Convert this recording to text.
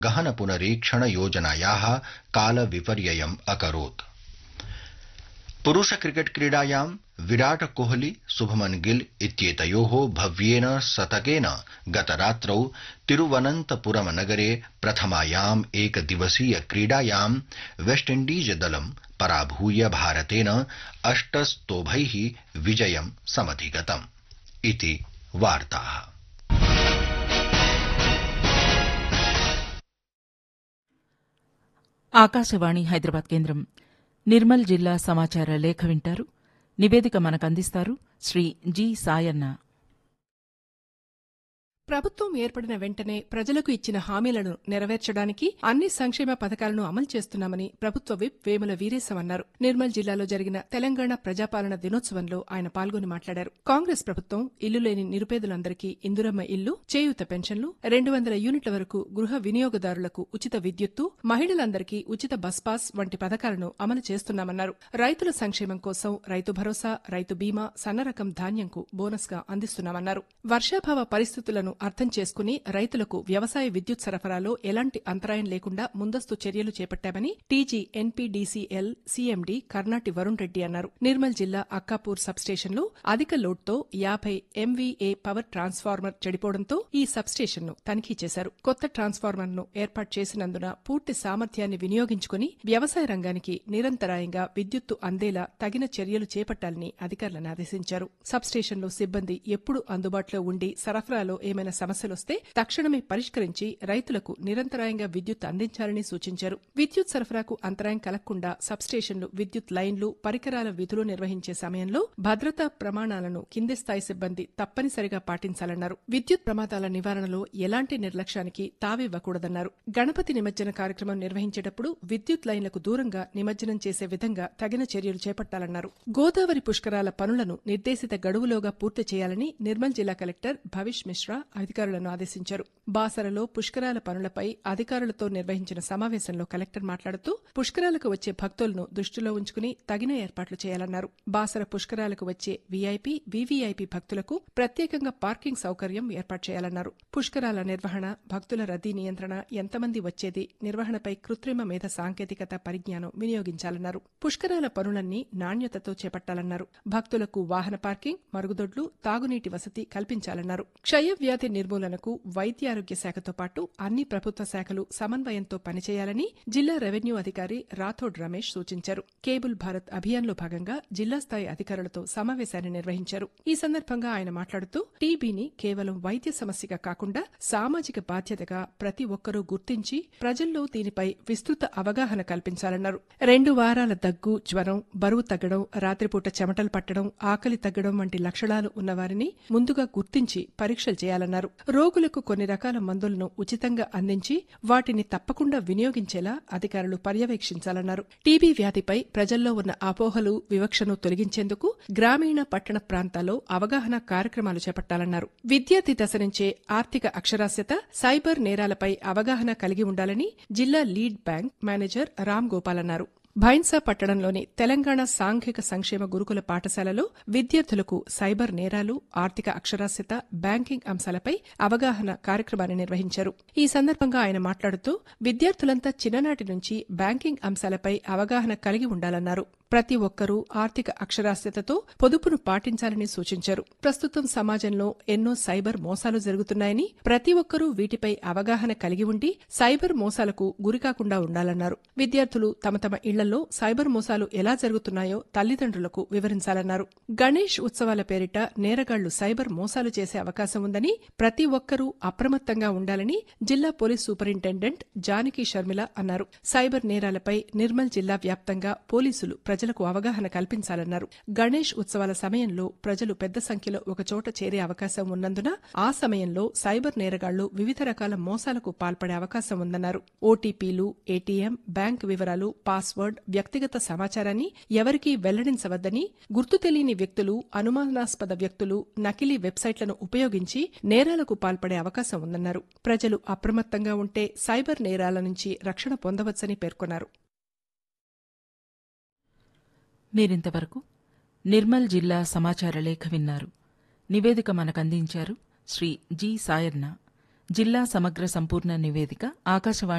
गहन पुनरीक्षण योजनायाः कालविपर्ययम् अकरोत् पुरुष क्रिकेट क्रीडायां विराट कोहली शुभमन गिल इत्येतयोः भव्येन शतकेन गतरात्रौ तिरुवनन्तपुरम नगरे प्रथमायाम् एकदिवसीय क्रीडायां वेस्टइण्डीज दलं पराभूय भारतेन अष्टस्तोभैः विजयं समधिगतम् इति वार्ताः ఆకాశవాణి హైదరాబాద్ కేంద్రం నిర్మల్ జిల్లా సమాచార లేఖ వింటారు నివేదిక మనకందిస్తారు శ్రీ జి సాయన్న ప్రభుత్వం ఏర్పడిన వెంటనే ప్రజలకు ఇచ్చిన హామీలను నెరవేర్చడానికి అన్ని సంక్షేమ పథకాలను అమలు చేస్తున్నామని ప్రభుత్వ విప్ వేముల వీరేశం అన్నారు నిర్మల్ జిల్లాలో జరిగిన తెలంగాణ ప్రజాపాలన దినోత్సవంలో ఆయన పాల్గొని మాట్లాడారు కాంగ్రెస్ ప్రభుత్వం ఇల్లు లేని నిరుపేదలందరికీ ఇందురమ్మ ఇల్లు చేయూత పెన్షన్లు రెండు వందల యూనిట్ల వరకు గృహ వినియోగదారులకు ఉచిత విద్యుత్తు మహిళలందరికీ ఉచిత బస్ పాస్ వంటి పథకాలను అమలు చేస్తున్నామన్నారు రైతుల సంక్షేమం కోసం రైతు భరోసా రైతు బీమా సన్నరకం ధాన్యంకు బోనస్ గా అందిస్తున్నామన్నారు వర్షాభావ పరిస్థితులను అర్థం చేసుకుని రైతులకు వ్యవసాయ విద్యుత్ సరఫరాలో ఎలాంటి అంతరాయం లేకుండా ముందస్తు చర్యలు చేపట్టామని TG NPDCL CMD Karnati Varun Reddy అన్నారు నిర్మల్ జిల్లా అక్కాపూర్ సబ్స్టేషన్లో అధిక లోడ్తో యాభై ఎంవీఏ పవర్ ట్రాన్స్ఫార్మర్ చెడిపోవడంతో ఈ సబ్స్టేషన్ను తనిఖీ చేశారు కొత్త ట్రాన్స్ఫార్మర్ను ఏర్పాటు చేసినందున పూర్తి సామర్థ్యాన్ని వినియోగించుకుని వ్యవసాయ రంగానికి నిరంతరాయంగా విద్యుత్తు అందేలా తగిన చర్యలు చేపట్టాలని అధికారులను ఆదేశించారు సబ్స్టేషన్లో సిబ్బంది ఎప్పుడు అందుబాటులో ఉండి సరఫరాలో ఏమైనా సమస్యలొస్తే తక్షణమే పరిష్కరించి రైతులకు నిరంతరాయంగా విద్యుత్ అందించాలని సూచించారు విద్యుత్ సరఫరాకు అంతరాయం కలగకుండా సబ్స్టేషన్లు విద్యుత్ లైన్లు పరికరాల విధులు నిర్వహించే సమయంలో భద్రతా ప్రమాణాలను కింది స్థాయి సిబ్బంది తప్పనిసరిగా పాటించాలన్నారు విద్యుత్ ప్రమాదాల నివారణలో ఎలాంటి నిర్లక్ష్యానికి తావివ్వకూడదన్నారు గణపతి నిమజ్జన కార్యక్రమం నిర్వహించేటప్పుడు విద్యుత్ లైన్లకు దూరంగా నిమజ్జనం చేసే విధంగా తగిన చర్యలు చేపట్టాలన్నారు గోదావరి పుష్కరాల పనులను నిర్దేశిత గడువులోగా పూర్తి చేయాలని నిర్మల్ జిల్లా కలెక్టర్ భవిష్ మిశ్రా అధికారులను ఆదేశించారు బాసరలో పుష్కరాల పనులపై అధికారులతో నిర్వహించిన సమావేశంలో కలెక్టర్ మాట్లాడుతూ పుష్కరాలకు వచ్చే భక్తులను దృష్టిలో ఉంచుకుని తగిన ఏర్పాట్లు చేయాలన్నారు బాసర పుష్కరాలకు వచ్చే వీఐపీ వీవీఐపీ భక్తులకు ప్రత్యేకంగా పార్కింగ్ సౌకర్యం ఏర్పాటు చేయాలన్నారు పుష్కరాల నిర్వహణ భక్తుల రద్దీ నియంత్రణ ఎంతమంది వచ్చేది నిర్వహణపై కృత్రిమ మేధ సాంకేతికత పరిజ్ఞానం వినియోగించాలన్నారు పుష్కరాల పనులన్నీ నాణ్యతతో చేపట్టాలన్నారు భక్తులకు వాహన పార్కింగ్ మరుగుదొడ్లు తాగునీటి వసతి కల్పించాలన్నారు క్షయ వ్యాధి నిర్మూలనకు వైద్యారోగ్య శాఖతో పాటు అన్ని ప్రభుత్వ శాఖలు సమన్వయంతో పనిచేయాలని జిల్లా రెవెన్యూ అధికారి రాథోడ్ రమేష్ సూచించారు కేబుల్ భారత్ అభియాన్లో భాగంగా జిల్లా స్థాయి అధికారులతో సమావేశాన్ని నిర్వహించారు ఈ సందర్భంగా ఆయన మాట్లాడుతూ టీబీని కేవలం వైద్య సమస్యగా కాకుండా సామాజిక బాధ్యతగా ప్రతి ఒక్కరూ గుర్తించి ప్రజల్లో దీనిపై విస్తృత అవగాహన కల్పించాలన్నారు రెండు వారాల దగ్గు జ్వరం బరువు తగ్గడం రాత్రిపూట చెమటలు పట్టడం ఆకలి తగ్గడం వంటి లక్షణాలు ఉన్నవారిని ముందుగా గుర్తించి పరీక్షలు చేయాలన్నారు రోగులకు కొన్ని రకాల మందులను ఉచితంగా అందించి వాటిని తప్పకుండా వినియోగించేలా అధికారులు పర్యవేక్షించాలన్నారు టీబీ వ్యాధిపై ప్రజల్లో ఉన్న అపోహలు వివక్షను తొలగించేందుకు గ్రామీణ పట్టణ ప్రాంతాల్లో అవగాహన కార్యక్రమాలు చేపట్టాలన్నారు విద్యార్థి దశ నుంచే ఆర్థిక అక్షరాస్యత సైబర్ నేరాలపై అవగాహన కలిగి ఉండాలని జిల్లా lead bank manager Ram Gopal అన్నారు భైన్సా పట్టణంలోని తెలంగాణ సాంఘిక సంక్షేమ గురుకుల పాఠశాలలో విద్యార్థులకు సైబర్ నేరాలు ఆర్థిక అక్షరాస్యత బ్యాంకింగ్ అంశాలపై అవగాహన కార్యక్రమాన్ని నిర్వహించారు ఈ సందర్భంగా ఆయన మాట్లాడుతూ విద్యార్థులంతా చిన్ననాటి నుంచి బ్యాంకింగ్ అంశాలపై అవగాహన కలిగి ఉండాలన్నారు ప్రతి ఒక్కరూ ఆర్థిక అక్షరాస్యతతో పొదుపును పాటించాలని సూచించారు ప్రస్తుతం సమాజంలో ఎన్నో సైబర్ మోసాలు జరుగుతున్నాయని ప్రతి ఒక్కరూ వీటిపై అవగాహన కలిగి ఉండి సైబర్ మోసాలకు గురికాకుండా ఉండాలన్నారు విద్యార్థులు తమ తమ ఇళ్లలో సైబర్ మోసాలు ఎలా జరుగుతున్నాయో తల్లిదండ్రులకు వివరించాలన్నారు గణేష్ ఉత్సవాల పేరిట నేరగాళ్లు సైబర్ మోసాలు చేసే అవకాశం ఉందని ప్రతి ఒక్కరూ అప్రమత్తంగా ఉండాలని జిల్లా పోలీస్ సూపరింటెండెంట్ జానకి షర్మిల అన్నారు సైబర్ నేరాలపై నిర్మల్ జిల్లా వ్యాప్తంగా పోలీసులు ప్రజలకు అవగాహన కల్పించాలన్నారు గణేష్ ఉత్సవాల సమయంలో ప్రజలు పెద్ద సంఖ్యలో ఒకచోట చేరే అవకాశం ఉన్నందున ఆ సమయంలో సైబర్ నేరగాళ్లు వివిధ రకాల మోసాలకు పాల్పడే అవకాశం ఉందన్నారు ఓటీపీలు ఏటీఎం బ్యాంక్ వివరాలు పాస్వర్డ్ వ్యక్తిగత సమాచారాన్ని ఎవరికీ వెల్లడించవద్దని గుర్తు తెలియని వ్యక్తులు అనుమానాస్పద వ్యక్తులు నకిలీ వెబ్సైట్లను ఉపయోగించి నేరాలకు పాల్పడే అవకాశం ఉందన్నారు ప్రజలు అప్రమత్తంగా ఉంటే సైబర్ నేరాల నుంచి రక్షణ పొందవచ్చని పేర్కొన్నారు మీరింతవరకు నిర్మల్ జిల్లా సమాచార లేఖ విన్నారు నివేదిక మనకందించారు శ్రీ జి సాయన్న జిల్లా సమగ్ర సంపూర్ణ నివేదిక ఆకాశవాణి